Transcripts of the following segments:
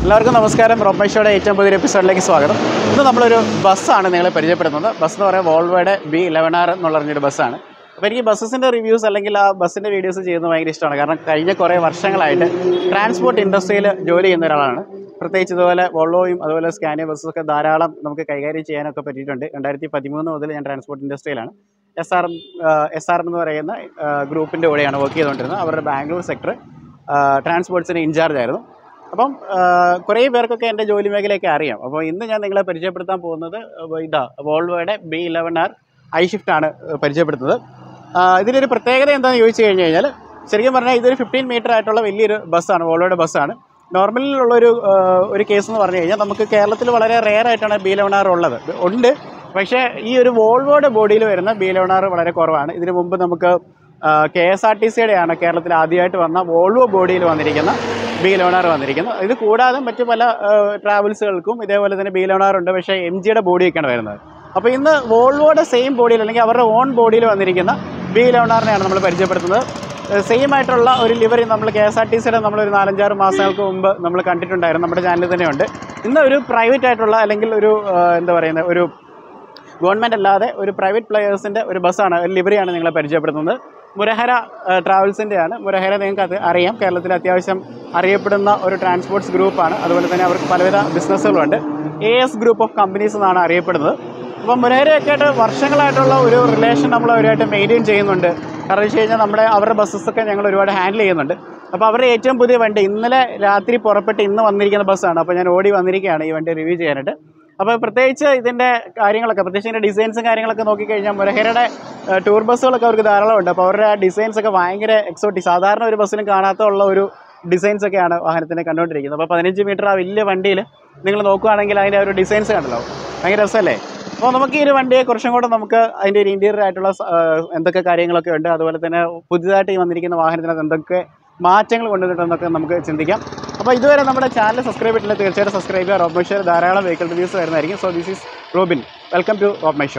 എല്ലാവർക്കും നമസ്കാരം റോമേഷോയുടെ ഏറ്റവും പുതിയൊരു എപ്പിസോഡിലേക്ക് സ്വാഗതം ഇന്ന് നമ്മളൊരു ബസ്സാണ് നിങ്ങളെ പരിചയപ്പെടുത്തുന്നത് ബസ് എന്ന് പറയുന്നത് വോൾവോയുടെ ബി ഇലവൻ ആർ എന്നുള്ള പറഞ്ഞൊരു ബസ്സാണ് അപ്പോൾ എനിക്ക് ബസ്സിൻ്റെ റിവ്യൂസ് അല്ലെങ്കിൽ ആ ബസ്സിൻ്റെ വീഡിയോസ് ചെയ്യുന്നത് ഭയങ്കര ഇഷ്ടമാണ് കാരണം കഴിഞ്ഞ കുറേ വർഷങ്ങളായിട്ട് ട്രാൻസ്പോർട്ട് ഇൻഡസ്ട്രിയിൽ ജോലി ചെയ്യുന്ന ഒരാളാണ് പ്രത്യേകിച്ച് ഇതുപോലെ വോൾവോയും അതുപോലെ സ്കാനിയ ബസ്സൊക്കെ ധാരാളം നമുക്ക് കൈകാര്യം ചെയ്യാനൊക്കെ പറ്റിയിട്ടുണ്ട് രണ്ടായിരത്തി പതിമൂന്ന് മുതൽ ഞാൻ ട്രാൻസ്പോർട്ട് ഇൻഡസ്ട്രിയിലാണ് എസ് ആർ എസ് ആർ എന്ന് പറയുന്ന ഗ്രൂപ്പിൻ്റെ കൂടെയാണ് വർക്ക് ചെയ്തുകൊണ്ടിരുന്നത് അവരുടെ ബാംഗ്ലൂർ സെക്ടർ ട്രാൻസ്പോർട്ട്സിന് ഇൻചാർജ് ആയിരുന്നു അപ്പം ആ, കുറേ പേർക്കൊക്കെ എൻ്റെ ജോലി മേഖലയൊക്കെ അറിയാം അപ്പോൾ ഇന്ന് ഞാൻ നിങ്ങളെ പരിചയപ്പെടുത്താൻ പോകുന്നത് വ- ഇതാ വോൾവോയുടെ B eleven R I shift ആണ് പരിചയപ്പെടുത്തുന്നത് ആ, ഇതിനൊരു പ്രത്യേകത എന്താണെന്ന് ചോദിച്ചു കഴിഞ്ഞ് കഴിഞ്ഞാൽ ശരിക്കും പറഞ്ഞാൽ ഇതൊരു ഫിഫ്റ്റീൻ മീറ്റർ ആയിട്ടുള്ള വലിയൊരു ബസ്സാണ് വോൾവോയുടെ ബസ്സാണ് നോർമലിലുള്ളൊരു ആ, ഒരു കേസ് എന്ന് പറഞ്ഞു കഴിഞ്ഞാൽ നമുക്ക് കേരളത്തിൽ വളരെ റെയർ ആയിട്ടാണ് ബി ഇലവൻ ആർ ഉള്ളത് ഉണ്ട് പക്ഷേ ഈ ഒരു വോൾവോയുടെ ബോഡിയിൽ വരുന്ന ബി ഇലവൻ ആർ വളരെ കുറവാണ് ഇതിനു മുമ്പ് നമുക്ക് കെ എസ് ആർ ടി സിയുടെയാണ് കേരളത്തിൽ ആദ്യമായിട്ട് വന്ന വോൾവോ ബോഡിയിൽ വന്നിരിക്കുന്ന ബി ലോണാർ വന്നിരിക്കുന്നത് ഇത് കൂടാതെ മറ്റു പല ട്രാവൽസുകൾക്കും ഇതേപോലെ തന്നെ ബി ലോണാർ ഉണ്ട് പക്ഷേ എം ജിയുടെ ബോഡിയൊക്കെയാണ് വരുന്നത് അപ്പോൾ ഇന്ന് വോൾവോയുടെ സെയിം ബോഡിയിൽ അല്ലെങ്കിൽ അവരുടെ ഓൺ ബോഡിയിൽ വന്നിരിക്കുന്ന ബി ലോണാറിനെയാണ് നമ്മൾ പരിചയപ്പെടുത്തുന്നത് സെയിം ആയിട്ടുള്ള ഒരു ലിവറി നമ്മൾ കെ എസ് ആർ ടി സിയുടെ നമ്മളൊരു നാലഞ്ചാറ് മാസങ്ങൾക്ക് മുമ്പ് നമ്മൾ കണ്ടിട്ടുണ്ടായിരുന്നു നമ്മുടെ ചാനലിൽ തന്നെയുണ്ട് ഇന്ന് ഒരു പ്രൈവറ്റ് ആയിട്ടുള്ള അല്ലെങ്കിൽ ഒരു ആ, എന്താ പറയുന്നത് ഒരു ഗവൺമെൻറ് അല്ലാതെ ഒരു പ്രൈവറ്റ് പ്ലെയേഴ്സിൻ്റെ ഒരു ബസ്സാണ് ഒരു ലിവറിയാണ് നിങ്ങളെ പരിചയപ്പെടുത്തുന്നത് മുരഹര ട്രാവൽസിൻ്റെയാണ് മുരഹര നിങ്ങൾക്ക് അത് അറിയാം കേരളത്തിൽ അത്യാവശ്യം അറിയപ്പെടുന്ന ഒരു ട്രാൻസ്പോർട്ട്സ് ഗ്രൂപ്പാണ് അതുപോലെ തന്നെ അവർക്ക് പലവിധ ബിസിനസ്സുകളുണ്ട് A S group of companies എന്നാണ് അറിയപ്പെടുന്നത് അപ്പം മുരഹരയൊക്കെ ആയിട്ട് വർഷങ്ങളായിട്ടുള്ള ഒരു റിലേഷൻ നമ്മൾ അവരുമായിട്ട് മെയിൻറ്റെയിൻ ചെയ്യുന്നുണ്ട് കാരണം വെച്ച് കഴിഞ്ഞാൽ നമ്മുടെ അവരുടെ ബസ്സസൊക്കെ ഞങ്ങൾ ഒരുപാട് ഹാൻഡിൽ ചെയ്യുന്നുണ്ട് അപ്പോൾ അവരുടെ ഏറ്റവും പുതിയ വണ്ടി ഇന്നലെ രാത്രി പുറപ്പെട്ട് ഇന്ന് വന്നിരിക്കുന്ന ബസ്സാണ് അപ്പോൾ ഞാൻ ഓടി വന്നിരിക്കുകയാണ് ഈ വണ്ടി റിവ്യൂ ചെയ്യാനായിട്ട് അപ്പോൾ പ്രത്യേകിച്ച് ഇതിൻ്റെ കാര്യങ്ങളൊക്കെ പ്രത്യേകിച്ച് ഇതിൻ്റെ ഡിസൈൻസും കാര്യങ്ങളൊക്കെ നോക്കിക്കഴിഞ്ഞാൽ മുരഹരയുടെ ഏഹ്, ടൂർ ബസ്സുകളൊക്കെ അവർക്ക് ധാരാളം ഉണ്ട് അപ്പോൾ അവരുടെ ആ ഡിസൈൻസ് ഒക്കെ ഭയങ്കര എക്സോട്ടിക് സാധാരണ ഒരു ബസ്സിലും കാണാത്ത ഉള്ള ഒരു ഡിസൈൻസ് ഒക്കെയാണ് വാഹനത്തിനെ കണ്ടുകൊണ്ടിരിക്കുന്നത് അപ്പോൾ പതിനഞ്ച് മീറ്റർ ആ വലിയ വണ്ടിയിൽ നിങ്ങൾ നോക്കുകയാണെങ്കിൽ അതിൻ്റെ ആ ഒരു ഡിസൈൻസ് കണ്ടല്ലോ ഭയങ്കര രസമല്ലേ അപ്പോൾ നമുക്ക് ഈ ഒരു വണ്ടിയെ കുറച്ചും കൂടെ നമുക്ക് അതിൻ്റെ ഒരു ഇൻറ്റീരിയർ ആയിട്ടുള്ള സ- ഏഹ്, എന്തൊക്കെ കാര്യങ്ങളൊക്കെ ഉണ്ട് അതുപോലെ തന്നെ പുതിയതായിട്ട് ഈ വന്നിരിക്കുന്ന വാഹനത്തിനകത്ത് എന്തൊക്കെ മാറ്റങ്ങൾ കൊണ്ടുവന്നിട്ടുണ്ടെന്നൊക്കെ നമുക്ക് ചിന്തിക്കാം അപ്പോൾ ഇതുവരെ നമ്മുടെ ചാനൽ സബ്സ്ക്രൈബ് ചെയ്തിട്ടില്ല തീർച്ചയായിട്ടും സബ്സ്ക്രൈബ് ചെയ്യുക റോബ് മൈ ഷോ ധാരാളം വെഹിക്കിൾ റിവ്യൂസ് വരുന്നതായിരിക്കും so this is Robin welcome to Rob my show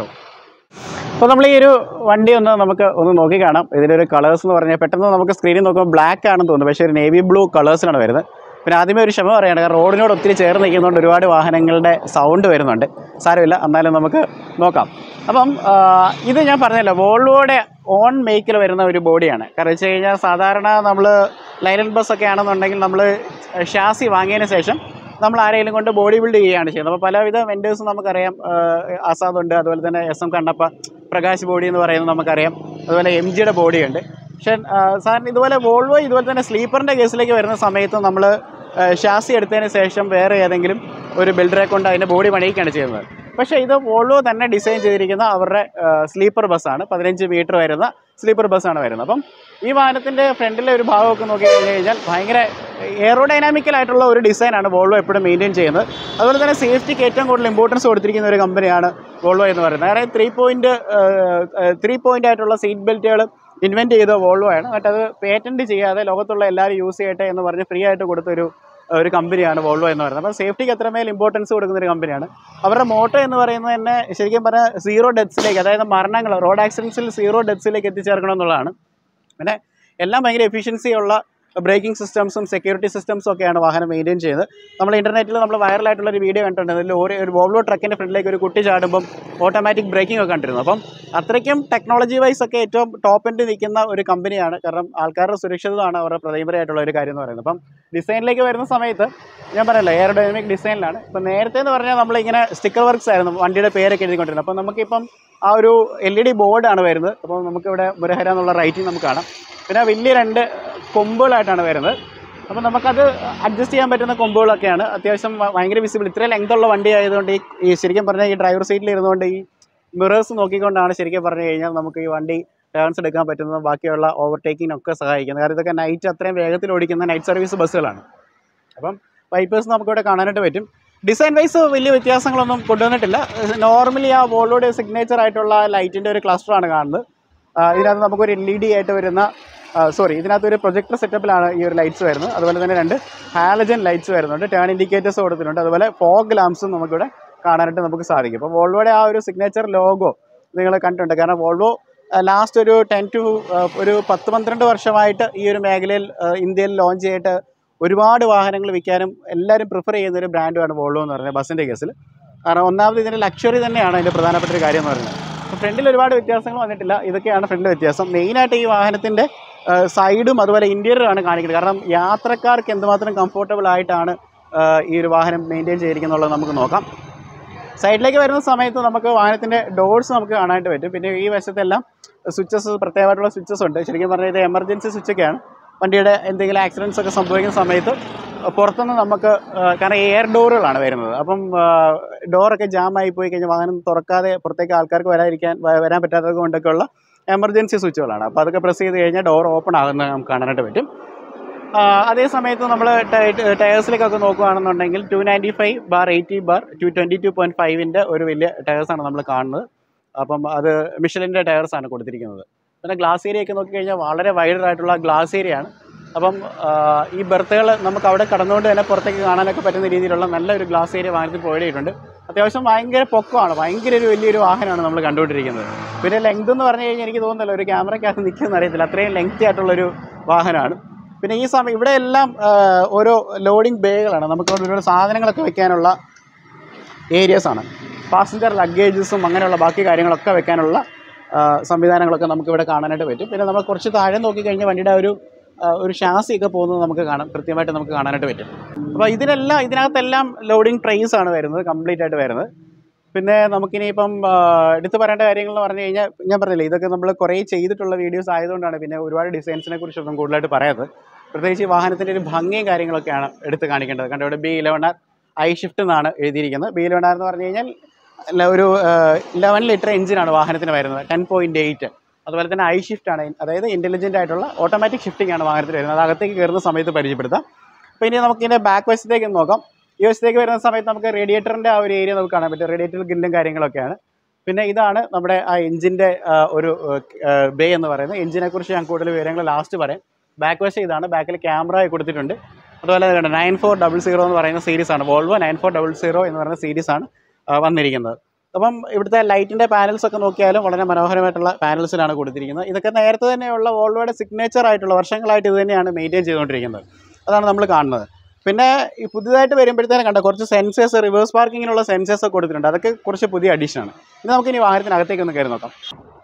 അപ്പോൾ നമ്മൾ ഈ ഒരു വണ്ടി ഒന്ന് നമുക്ക് ഒന്ന് നോക്കി കാണാം ഇതിലൊരു കളേഴ്സ് എന്ന് പറഞ്ഞാൽ പെട്ടെന്ന് നമുക്ക് സ്ക്രീനിൽ നോക്കുമ്പോൾ ബ്ലാക്ക് ആണെന്ന് തോന്നുന്നു പക്ഷേ ഒരു നേവി ബ്ലൂ കളേഴ്സിലാണ് വരുന്നത് പിന്നെ ആദ്യമേ ഒരു ക്ഷമ പറയാണ് കാരണം റോഡിനോട് ഒത്തിരി ചേർന്ന് നിൽക്കുന്നതുകൊണ്ട് ഒരുപാട് വാഹനങ്ങളുടെ സൗണ്ട് വരുന്നുണ്ട് സാരമില്ല എന്നാലും നമുക്ക് നോക്കാം അപ്പം ആ, ഇത് ഞാൻ പറഞ്ഞല്ലോ വോൾവോയുടെ ഓൺ മേക്കിൽ വരുന്ന ഒരു ബോഡിയാണ് കാരണം വെച്ച് കഴിഞ്ഞാൽ സാധാരണ നമ്മൾ ലൈലൻ ബസ് ഒക്കെ ആണെന്നുണ്ടെങ്കിൽ നമ്മൾ ഷാസി വാങ്ങിയതിന് ശേഷം നമ്മൾ ആരെങ്കിലും കൊണ്ട് ബോഡി ബിൽഡ് ചെയ്യുകയാണ് ചെയ്യുന്നത് അപ്പോൾ പലവിധ വെൻഡേഴ്സും നമുക്കറിയാം ആഹ് ആസാദ് ഉണ്ട് അതുപോലെ തന്നെ S M Kannappa Prakash body എന്ന് പറയുന്നത് നമുക്കറിയാം അതുപോലെ എം ജിയുടെ ബോഡി ഉണ്ട് പക്ഷേ ആഹ് സാറിന് ഇതുപോലെ വോൾവോ ഇതുപോലെ തന്നെ സ്ലീപ്പറിൻ്റെ കേസിലേക്ക് വരുന്ന സമയത്ത് നമ്മൾ ഷാസി എടുത്തതിന് ശേഷം വേറെ ഏതെങ്കിലും ഒരു ബിൽഡറെ കൊണ്ട് അതിൻ്റെ ബോഡി പണിയിക്കുകയാണ് ചെയ്യുന്നത് പക്ഷേ ഇത് വോൾവോ തന്നെ ഡിസൈൻ ചെയ്തിരിക്കുന്ന അവരുടെ സ്ലീപ്പർ ബസ്സാണ് പതിനഞ്ച് മീറ്റർ വരുന്ന സ്ലീപ്പർ ബസ്സാണ് വരുന്നത് അപ്പം ഈ വാഹനത്തിൻ്റെ ഫ്രണ്ടിലെ ഒരു ഭാഗമൊക്കെ നോക്കി കഴിഞ്ഞ് കഴിഞ്ഞാൽ ഭയങ്കര എയറോഡൈനാമിക്കൽ ആയിട്ടുള്ള ഒരു ഡിസൈനാണ് വോൾവോ എപ്പോഴും മെയിൻറ്റെയിൻ ചെയ്യുന്നത് അതുപോലെ തന്നെ സേഫ്റ്റിക്ക് ഏറ്റവും കൂടുതൽ ഇമ്പോർട്ടൻസ് കൊടുത്തിരിക്കുന്ന ഒരു കമ്പനിയാണ് വോൾവോ എന്ന് പറയുന്നത് അതായത് ത്രീ പോയിൻറ്റ് ത്രീ പോയിൻ്റ് ആയിട്ടുള്ള സീറ്റ് ബെൽറ്റുകൾ ഇൻവെൻറ്റ് ചെയ്ത വോൾവോ ആണ് എന്നിട്ട് അത് പേറ്റൻറ്റ് ചെയ്യാതെ ലോകത്തുള്ള എല്ലാവരും യൂസ് ചെയ്യട്ടെ എന്ന് പറഞ്ഞ് ഫ്രീ ആയിട്ട് കൊടുത്തൊരു ഒരു കമ്പനിയാണ് വോൾവോ എന്ന് പറയുന്നത് അപ്പോൾ സേഫ്റ്റിക്ക് അത്രമേൽ ഇമ്പോർട്ടൻസ് കൊടുക്കുന്ന ഒരു കമ്പനിയാണ് അവരുടെ മോട്ടോ എന്ന് പറയുന്നത് തന്നെ ശരിക്കും പറഞ്ഞാൽ സീറോ ഡെത്ത്സിലേക്ക് അതായത് മരണങ്ങൾ റോഡ് ആക്സിഡൻസിൽ സീറോ ഡെത്ത്സിലേക്ക് എത്തിച്ചേർക്കണം എന്നുള്ളതാണ് പിന്നെ എല്ലാം ഭയങ്കര എഫിഷ്യൻസി ഉള്ള ബ്രേക്കിംഗ് സിസ്റ്റംസും സെക്യൂരിറ്റി സിസ്റ്റംസും ഒക്കെയാണ് വാഹനം മെയിൻറ്റെയിൻ ചെയ്യുന്നത് നമ്മൾ ഇൻ്റർനെറ്റിൽ നമ്മൾ വൈറലായിട്ടുള്ള ഒരു വീഡിയോ കണ്ടിട്ടുണ്ട് അതിൽ ഒരു ഒരു വോൾവോ ട്രക്കിൻ്റെ ഫ്രണ്ടിലേക്ക് ഒരു കുട്ടി ചാടുമ്പം ഓട്ടോമാറ്റിക് ബ്രേക്കിംഗ് ഒക്കെ കണ്ടിരുന്നു അപ്പം അത്രയ്ക്കും ടെക്നോളജി വൈസ് ഒക്കെ ഏറ്റവും ടോപ്പ് എൻഡ് നിൽക്കുന്ന ഒരു കമ്പനിയാണ് കാരണം ആൾക്കാരുടെ സുരക്ഷിതമാണ് അവരുടെ പ്രൈമറിയായിട്ടുള്ള ഒരു കാര്യം എന്ന് പറയുന്നത് അപ്പം ഡിസൈനിലേക്ക് വരുന്ന സമയത്ത് ഞാൻ പറയല്ലോ എയറോഡൈനമിക് ഡിസൈനിലാണ് ഇപ്പം നേരത്തെ എന്ന് പറഞ്ഞാൽ നമ്മളിങ്ങനെ സ്റ്റിക്കർ വർക്ക്സ് ആയിരുന്നു വണ്ടിയുടെ പേരൊക്കെ എഴുതിക്കൊണ്ടിരുന്നത് അപ്പം നമുക്കിപ്പം ആ ഒരു എൽ ഇ ഡി ബോർഡാണ് വരുന്നത് അപ്പോൾ നമുക്കിവിടെ മുരഹര എന്നുള്ള റൈറ്റിംഗ് നമുക്ക് കാണാം പിന്നെ വലിയ രണ്ട് കൊമ്പുകളായിട്ടാണ് വരുന്നത് അപ്പോൾ നമുക്കത് അഡ്ജസ്റ്റ് ചെയ്യാൻ പറ്റുന്ന കൊമ്പുകളൊക്കെയാണ് അത്യാവശ്യം ഭ- ഭയങ്കര വിസിബിൾ ഇത്രയും ലെങ്ത് ഉള്ള വണ്ടി ആയതുകൊണ്ട് ഈ ഈ ശരിക്കും പറഞ്ഞാൽ ഈ ഡ്രൈവർ സീറ്റിൽ ഇരുന്നുകൊണ്ട് ഈ മിറേഴ്സ് നോക്കിക്കൊണ്ടാണ് ശരിക്കും പറഞ്ഞു കഴിഞ്ഞാൽ നമുക്ക് ഈ വണ്ടി ടേൺസ് എടുക്കാൻ പറ്റുന്നതും ബാക്കിയുള്ള ഓവർടേക്കിങ്ങിനൊക്കെ സഹായിക്കുന്നത് കാരണം ഇതൊക്കെ നൈറ്റ് അത്രയും വേഗത്തിൽ ഓടിക്കുന്ന നൈറ്റ് സർവീസ് ബസ്സുകളാണ് അപ്പം വൈപ്പേഴ്സ് നമുക്കിവിടെ കാണാനായിട്ട് പറ്റും ഡിസൈൻ വൈസ് വലിയ വ്യത്യാസങ്ങളൊന്നും കൊണ്ടുവന്നിട്ടില്ല നോർമലി ആ വോളോയുടെ സിഗ്നേച്ചർ ആയിട്ടുള്ള ലൈറ്റിൻ്റെ ഒരു ക്ലസ്റ്ററാണ് കാണുന്നത് ആ, ഇതിനകത്ത് നമുക്കൊരു എൽ ഇ ഡി ആയിട്ട് വരുന്ന സോറി ഇതിനകത്ത് ഒരു പ്രൊജക്ടർ സെറ്റപ്പിലാണ് ഈ ഒരു ലൈറ്റ്സ് വരുന്നത് അതുപോലെ തന്നെ രണ്ട് ഹാലജൻ ലൈറ്റ്സ് വരുന്നുണ്ട് ടേൺ ഇൻഡിക്കേറ്റേഴ്സ് കൊടുത്തിട്ടുണ്ട് അതുപോലെ ഫോഗ് ലാംപ്സും നമുക്കിവിടെ കാണാനായിട്ട് നമുക്ക് സാധിക്കും അപ്പോൾ വോൾവോയുടെ ആ ഒരു സിഗ്നേച്ചർ ലോഗോ നിങ്ങൾ കണ്ടിട്ടുണ്ട് കാരണം വോൾവോ ലാസ്റ്റ് ഒരു ടെൻ ടു ഒരു പത്ത് പന്ത്രണ്ട് വർഷമായിട്ട് ഈ ഒരു മേഖലയിൽ ആ, ഇന്ത്യയിൽ ലോഞ്ച് ചെയ്തിട്ട് ഒരുപാട് വാഹനങ്ങൾ വിൽക്കാനും എല്ലാവരും പ്രിഫർ ചെയ്യുന്ന ഒരു ബ്രാൻഡുമാണ് വോൾവോ എന്ന് പറയുന്നത് ബസ്സിൻ്റെ കേസിൽ കാരണം ഒന്നാമത് ഇതിൻ്റെ ലക്ഷറി തന്നെയാണ് അതിൻ്റെ പ്രധാനപ്പെട്ട ഒരു കാര്യം എന്ന് പറയുന്നത് അപ്പോൾ ഫ്രണ്ടിൽ ഒരുപാട് വ്യത്യാസങ്ങൾ വന്നിട്ടില്ല ഇതൊക്കെയാണ് ഫ്രണ്ടിൽ വ്യത്യാസം മെയിനായിട്ട് ഈ വാഹനത്തിൻ്റെ സൈഡും അതുപോലെ ഇൻറ്റീരിയറാണ് കാണിക്കുന്നത് കാരണം യാത്രക്കാർക്ക് എന്തുമാത്രം കംഫർട്ടബിൾ ആയിട്ടാണ് ആ, ഈ ഒരു വാഹനം മെയിൻറ്റെയിൻ ചെയ്തിരിക്കുന്നുള്ളത് നമുക്ക് നോക്കാം സൈഡിലേക്ക് വരുന്ന സമയത്ത് നമുക്ക് വാഹനത്തിൻ്റെ ഡോർസ് നമുക്ക് കാണാനായിട്ട് പറ്റും പിന്നെ ഈ വശത്തെല്ലാം സ്വിച്ചസ് പ്രത്യേകമായിട്ടുള്ള സ്വിച്ചസ് ഉണ്ട് ശരിക്കും പറഞ്ഞാൽ ഇത് എമർജൻസി സ്വിച്ചൊക്കെയാണ് വണ്ടിയുടെ എന്തെങ്കിലും ആക്സിഡൻസ് ഒക്കെ സംഭവിക്കുന്ന സമയത്ത് പുറത്തുനിന്ന് നമുക്ക് ആ, കാരണം എയർ ഡോറുകളാണ് വരുന്നത് അപ്പം ഡോറൊക്കെ ജാമായി പോയി കഴിഞ്ഞാൽ വാഹനം തുറക്കാതെ പുറത്തേക്ക് ആൾക്കാർക്ക് വരാതിരിക്കാൻ വ- വരാൻ പറ്റാത്തത് കൊണ്ടൊക്കെയുള്ള എമർജൻസി സ്വിച്ചുകളാണ് അപ്പോൾ അതൊക്കെ പ്രസ് ചെയ്ത് കഴിഞ്ഞാൽ ഡോർ ഓപ്പൺ ആകുന്നത് നമുക്ക് കാണാനായിട്ട് പറ്റും ആ, അതേ സമയത്ത് നമ്മൾ ടയേഴ്സിലേക്കൊക്കെ നോക്കുകയാണെന്നുണ്ടെങ്കിൽ two ninety five bar eighty bar two twenty two point ഫൈവിൻ്റെ ഒരു വലിയ ടയേഴ്സാണ് നമ്മൾ കാണുന്നത് അപ്പം അത് മിഷലിൻ്റെ ടയേഴ്സാണ് കൊടുത്തിരിക്കുന്നത് പിന്നെ ഗ്ലാസ് ഏരിയ ഒക്കെ നോക്കിക്കഴിഞ്ഞാൽ വളരെ വൈഡർ ആയിട്ടുള്ള ഗ്ലാസ് ഏരിയ ആണ് അപ്പം ആ, ഈ ബെർത്തുകൾ നമുക്ക് അവിടെ കടന്നുകൊണ്ട് തന്നെ പുറത്തേക്ക് കാണാനൊക്കെ പറ്റുന്ന രീതിയിലുള്ള നല്ലൊരു ഗ്ലാസ് ഏരിയ വാഹനത്തിൽ പ്രൊവൈഡ് ചെയ്തിട്ടുണ്ട് അത്യാവശ്യം ഭയങ്കര പൊക്കമാണ് ഭയങ്കര ഒരു വലിയൊരു വാഹനമാണ് നമ്മൾ കണ്ടുകൊണ്ടിരിക്കുന്നത് പിന്നെ ലെങ്ത് എന്ന് പറഞ്ഞു കഴിഞ്ഞാൽ എനിക്ക് തോന്നുന്നില്ല ഒരു ക്യാമറയ്ക്കകത്ത് നിൽക്കുമെന്ന് അറിയത്തില്ല അത്രയും ലെങ്തി ആയിട്ടുള്ളൊരു വാഹനമാണ് പിന്നെ ഈ സമയം ഇവിടെ എല്ലാം ആ, ഓരോ ലോഡിംഗ് ബേകളാണ് നമുക്ക് ഒരുപാട് സാധനങ്ങളൊക്കെ വെക്കാനുള്ള ഏരിയസ് ആണ് പാസഞ്ചർ ലഗേജസും അങ്ങനെയുള്ള ബാക്കി കാര്യങ്ങളൊക്കെ വെക്കാനുള്ള ആ, സംവിധാനങ്ങളൊക്കെ നമുക്ക് ഇവിടെ കാണാനായിട്ട് പറ്റും പിന്നെ നമ്മൾ കുറച്ച് താഴെ നോക്കിക്കഴിഞ്ഞാൽ വണ്ടിയുടെ ആ ഒരു ആ, ഒരു ഷാസിയൊക്കെ പോകുന്നത് നമുക്ക് കാണാം കൃത്യമായിട്ട് നമുക്ക് കാണാനായിട്ട് പറ്റും അപ്പോൾ ഇതിനെല്ലാം ഇതിനകത്തെല്ലാം ലോഡിംഗ് ട്രെയിൻസ് ആണ് വരുന്നത് കംപ്ലീറ്റ് ആയിട്ട് വരുന്നത് പിന്നെ നമുക്കിനിയിപ്പം ആ, എടുത്തു പറയേണ്ട കാര്യങ്ങൾ എന്ന് പറഞ്ഞു കഴിഞ്ഞാൽ ഞാൻ പറഞ്ഞില്ലേ ഇതൊക്കെ നമ്മൾ കുറേ ചെയ്തിട്ടുള്ള വീഡിയോസ് ആയതുകൊണ്ടാണ് പിന്നെ ഒരുപാട് ഡിസൈൻസിനെ കുറിച്ചൊന്നും കൂടുതലായിട്ട് പറയാത്തത് പ്രത്യേകിച്ച് ഈ വാഹനത്തിൻ്റെ ഒരു ഭംഗിയും കാര്യങ്ങളൊക്കെയാണ് എടുത്ത് കാണിക്കേണ്ടത് കണ്ടോ ഇവിടെ B eleven R I shift എന്നാണ് എഴുതിയിരിക്കുന്നത് ബി ഇലവൺ ആർ എന്ന് പറഞ്ഞു കഴിഞ്ഞാൽ അല്ല, ഒരു ഇലവൻ ലിറ്റർ എഞ്ചിനാണ് വാഹനത്തിന് വരുന്നത് ടെൻ പോയിൻറ്റ് എയ്റ്റ് അതുപോലെ തന്നെ ഐ ഷിഫ്റ്റ് ആണ് അതായത് ഇൻ്റലിജൻ്റ് ആയിട്ടുള്ള ഓട്ടോമാറ്റിക് ഷിഫ്റ്റിംഗ് ആണ് വാഹനത്തിൽ വരുന്നത് അത് അകത്തേക്ക് കയറുന്ന സമയത്ത് പരിചയപ്പെടുത്താം അപ്പോൾ ഇനി നമുക്ക് ഇതിൻ്റെ ബാക്ക് വശത്തേക്ക് ഒന്ന് നോക്കാം ഈ വശത്തേക്ക് വരുന്ന സമയത്ത് നമുക്ക് റേഡിയേറ്ററിൻ്റെ ആ ഒരു ഏരിയ നമുക്ക് കാണാൻ പറ്റും റേഡിയേറ്റർ ഗില്ലും കാര്യങ്ങളൊക്കെയാണ് പിന്നെ ഇതാണ് നമ്മുടെ ആ എഞ്ചിൻ്റെ ഒരു ബേ എന്ന് പറയുന്നത് എഞ്ചിനെ കുറിച്ച് ഞാൻ കൂടുതൽ വിവരങ്ങൾ ലാസ്റ്റ് പറയാം ബാക്ക് വശം ഇതാണ് ബാക്കിൽ ക്യാമറ കൊടുത്തിട്ടുണ്ട് അതുപോലെ കണ്ടോ നയൻ ഫോർ ഡബിൾ സീറോ എന്ന് പറയുന്ന സീരീസ് ആണ് Volvo nine four double zero എന്ന് പറയുന്ന സീരീസ് ആണ് ആ, വന്നിരിക്കുന്നത് അപ്പം ഇവിടുത്തെ ലൈറ്റിൻ്റെ പാനൽസ് ഒക്കെ നോക്കിയാലും വളരെ മനോഹരമായിട്ടുള്ള പാനൽസിലാണ് കൊടുത്തിരിക്കുന്നത് ഇതൊക്കെ നേരത്തെ തന്നെയുള്ള വോൾവോയുടെ സിഗ്നേച്ചർ ആയിട്ടുള്ള വർഷങ്ങളായിട്ട് ഇത് തന്നെയാണ് മെയിൻറ്റെയിൻ ചെയ്തുകൊണ്ടിരിക്കുന്നത് അതാണ് നമ്മൾ കാണുന്നത് പിന്നെ ഈ പുതിയതായിട്ട് വരുമ്പോഴത്തേനും കണ്ട കുറച്ച് സെൻസേഴ്സ് റിവേഴ്സ് പാർക്കിങ്ങിനുള്ള സെൻസേഴ്സ് ഒക്കെ കൊടുത്തിട്ടുണ്ട് അതൊക്കെ കുറച്ച് പുതിയ അഡീഷൻ ആണ് ഇനി നമുക്ക് ഇനി വാഹനത്തിനകത്തേക്ക് ഒന്ന് കയറി നോക്കാം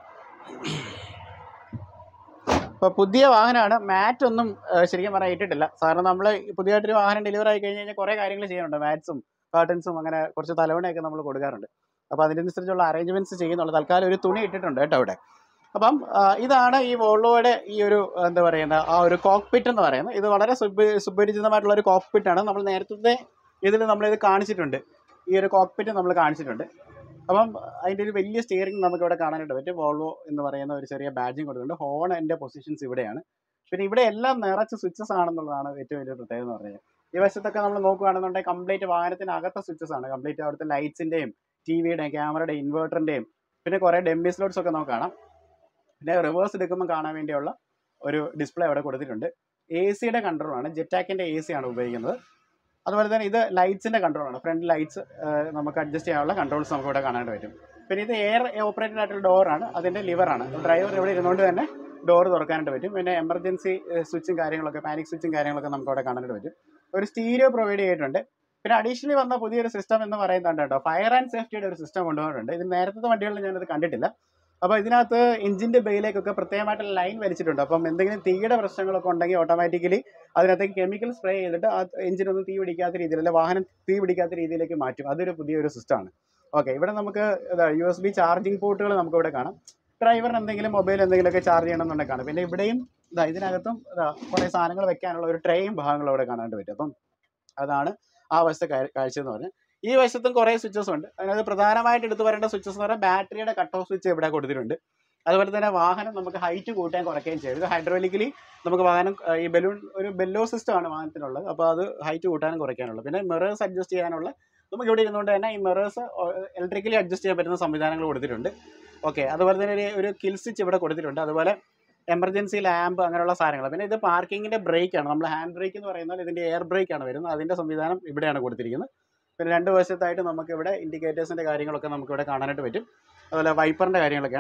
ഇപ്പോൾ പുതിയ വാഹനമാണ് മാറ്റ് ഒന്നും ഏഹ്, ശരിക്കും പറഞ്ഞാൽ ഇട്ടിട്ടില്ല സാറിന് നമ്മൾ പുതിയതായിട്ടൊരു വാഹനം ഡെലിവറി ആയി കഴിഞ്ഞ് കഴിഞ്ഞാൽ കുറേ കാര്യങ്ങൾ ചെയ്യാനുണ്ട് മാറ്റ്സും കർട്ടൻസും അങ്ങനെ കുറച്ച് തലവണയൊക്കെ നമ്മൾ കൊടുക്കാറുണ്ട് അപ്പോൾ അതിനനുസരിച്ചുള്ള അറേഞ്ച്മെൻറ്റ്സ് ചെയ്യുന്നുള്ളൂ തൽക്കാലം ഒരു തുണി ഇട്ടിട്ടുണ്ട് കേട്ടോ അവിടെ അപ്പം ആ, ഇതാണ് ഈ വോൾവോയുടെ ഈ ഒരു എന്താ പറയുന്ന ആ ഒരു കോക്പിറ്റ് എന്ന് പറയുന്നത് ഇത് വളരെ സുപ സുപരിചിതമായിട്ടുള്ള ഒരു കോക്പിറ്റ് ആണ് നമ്മൾ നേരത്തെ ഇതിൽ നമ്മളിത് കാണിച്ചിട്ടുണ്ട് ഈ ഒരു കോക്പിറ്റ് നമ്മൾ കാണിച്ചിട്ടുണ്ട് അപ്പം അതിൻ്റെ ഒരു വലിയ സ്റ്റിയറിംഗ് നമുക്ക് ഇവിടെ കാണാനായിട്ട് പറ്റും വോൾവോ എന്ന് പറയുന്ന ഒരു ചെറിയ ബാഡ്ജിങ് കൊടുത്തിട്ടുണ്ട് ഹോൺ എൻ്റെ പൊസിഷൻസ് ഇവിടെയാണ് പിന്നെ ഇവിടെ എല്ലാം നിറച്ച് സ്വിച്ചസ് ആണെന്നുള്ളതാണ് ഏറ്റവും വലിയ പ്രത്യേകത എന്ന് പറയുന്നത് ഈ വശത്തൊക്കെ നമ്മൾ നോക്കുകയാണെന്നുണ്ടെങ്കിൽ കംപ്ലീറ്റ് വാഹനത്തിനകത്തെ സ്വിച്ചസ് ആണ് കംപ്ലീറ്റ് അവിടുത്തെ ലൈറ്റ്സിൻ്റെയും ടി വിയുടെയും ക്യാമറയുടെ ഇൻവേർട്ടറിൻ്റെയും പിന്നെ കുറേ ഡെമ്പി സ്ലോട്ട്സ് ഒക്കെ നമുക്ക് കാണാം പിന്നെ റിവേഴ്സ് എടുക്കുമ്പോൾ കാണാൻ വേണ്ടിയുള്ള ഒരു ഡിസ്പ്ലേ അവിടെ കൊടുത്തിട്ടുണ്ട് എ സിയുടെ കൺട്രോളാണ് ജെറ്റാക്കിൻ്റെ എ സി ആണ് ഉപയോഗിക്കുന്നത് അതുപോലെ തന്നെ ഇത് ലൈറ്റ്സിൻ്റെ കൺട്രോളാണ് ഫ്രണ്ട് ലൈറ്റ്സ് നമുക്ക് അഡ്ജസ്റ്റ് ചെയ്യാനുള്ള കൺട്രോൾസ് നമുക്ക് ഇവിടെ കാണാനായിട്ട് പറ്റും പിന്നെ ഇത് എയർ ഓപ്പറേറ്റഡ് ആയിട്ടുള്ള ഡോറാണ് അതിൻ്റെ ലിവറാണ് ഡ്രൈവർ ഇവിടെ ഇരുന്നുകൊണ്ട് തന്നെ ഡോർ തുറക്കാനായിട്ട് പറ്റും പിന്നെ എമർജൻസി സ്വിച്ചും കാര്യങ്ങളൊക്കെ പാനിക് സ്വിച്ചും കാര്യങ്ങളൊക്കെ നമുക്ക് അവിടെ കാണാനായിട്ട് പറ്റും ഒരു സ്റ്റീരിയോ പ്രൊവൈഡ് ചെയ്തിട്ടുണ്ട് പിന്നെ അഡീഷണലി വന്ന പുതിയൊരു സിസ്റ്റം എന്ന് പറയുന്നുണ്ട് കേട്ടോ ഫയർ ആൻഡ് സേഫ്റ്റിയുടെ ഒരു സിസ്റ്റം കൊണ്ടുവന്നിട്ടുണ്ട് ഇത് നേരത്തെ വണ്ടികളിൽ ഞാനത് കണ്ടിട്ടില്ല അപ്പോൾ ഇതിനകത്ത് എഞ്ചിൻ്റെ ബേയിലേക്കൊക്കെ പ്രത്യേകമായിട്ടുള്ള ലൈൻ വലിച്ചിട്ടുണ്ട് അപ്പം എന്തെങ്കിലും തീയുടെ പ്രശ്നങ്ങളൊക്കെ ഉണ്ടെങ്കിൽ ഓട്ടോമാറ്റിക്കലി അതിനകത്തേക്ക് കെമിക്കൽ സ്പ്രേ ചെയ്തിട്ട് ആ എഞ്ചിനൊന്നും തീ പിടിക്കാത്ത രീതിയിൽ അല്ലെ വാഹനം തീ പിടിക്കാത്ത രീതിയിലേക്ക് മാറ്റും അതൊരു പുതിയൊരു സിസ്റ്റമാണ് ഓക്കെ ഇവിടെ നമുക്ക് യു എസ് ബി ചാർജിങ് പോർട്ടുകൾ നമുക്ക് ഇവിടെ കാണാം ഡ്രൈവറിന് എന്തെങ്കിലും മൊബൈൽ എന്തെങ്കിലുമൊക്കെ ചാർജ് ചെയ്യണമെന്നുണ്ടെങ്കിൽ കാണാം പിന്നെ ഇവിടെയും ഇതാ ഇതിനകത്തും ഇതാ കുറേ സാധനങ്ങൾ വെക്കാനുള്ള ഒരു ട്രെയും ഭാഗങ്ങൾ ഇവിടെ കാണാനായിട്ട് പറ്റും അപ്പം അതാണ് ആ വശത്തെ കാ- കാഴ്ച എന്ന് പറഞ്ഞാൽ ഈ വശത്തും കുറേ സ്വിച്ചസ് ഉണ്ട് അതിനകത്ത് പ്രധാനമായിട്ട് എടുത്തു പറയേണ്ട സ്വിച്ചസ് എന്ന് പറഞ്ഞാൽ ബാറ്ററിയുടെ കട്ട് ഓഫ് സ്വിച്ച് ഇവിടെ കൊടുത്തിട്ടുണ്ട് അതുപോലെ തന്നെ വാഹനം നമുക്ക് ഹൈറ്റ് കൂട്ടുകയും കുറയ്ക്കുകയും ചെയ്യും ഇത് ഹൈഡ്രോളിക്കലി നമുക്ക് വാഹനം ആ, ഈ ബലൂൺ ഒരു ബെല്ലോ സിസ്റ്റം ആണ് വാഹനത്തിനുള്ളത് അപ്പോൾ അത് ഹൈറ്റ് കൂട്ടാനും കുറയ്ക്കാനുള്ളത് പിന്നെ മിറേഴ്സ് അഡ്ജസ്റ്റ് ചെയ്യാനുള്ള നമുക്ക് ഇവിടെ ഇരുന്നുകൊണ്ട് തന്നെ ഈ മിറേഴ്സ് ഇലക്ട്രിക്കലി അഡ്ജസ്റ്റ് ചെയ്യാൻ പറ്റുന്ന സംവിധാനങ്ങൾ കൊടുത്തിട്ടുണ്ട് ഓക്കെ അതുപോലെ തന്നെ ഒരു ഒരു കിൽ സ്വിച്ച് ഇവിടെ കൊടുത്തിട്ടുണ്ട് അതുപോലെ എമർജൻസി ലാമ്പ് അങ്ങനെയുള്ള സാധനങ്ങൾ പിന്നെ ഇത് പാർക്കിങ്ങിൻ്റെ ബ്രേക്കാണ് നമ്മൾ ഹാൻഡ് ബ്രേക്ക് എന്ന് പറയുന്നത് ഇതിൻ്റെ എയർ ബ്രേക്കാണ് വരുന്നത് അതിൻ്റെ സംവിധാനം ഇവിടെയാണ് കൊടുത്തിരിക്കുന്നത് പിന്നെ രണ്ട് വശത്തായിട്ട് നമുക്ക് ഇവിടെ ഇൻഡിക്കേറ്റേഴ്സിൻ്റെ കാര്യങ്ങളൊക്കെ നമുക്ക് ഇവിടെ കാണാനായിട്ട് പറ്റും അതുപോലെ വൈപ്പറിൻ്റെ കാര്യങ്ങളൊക്കെയാണ്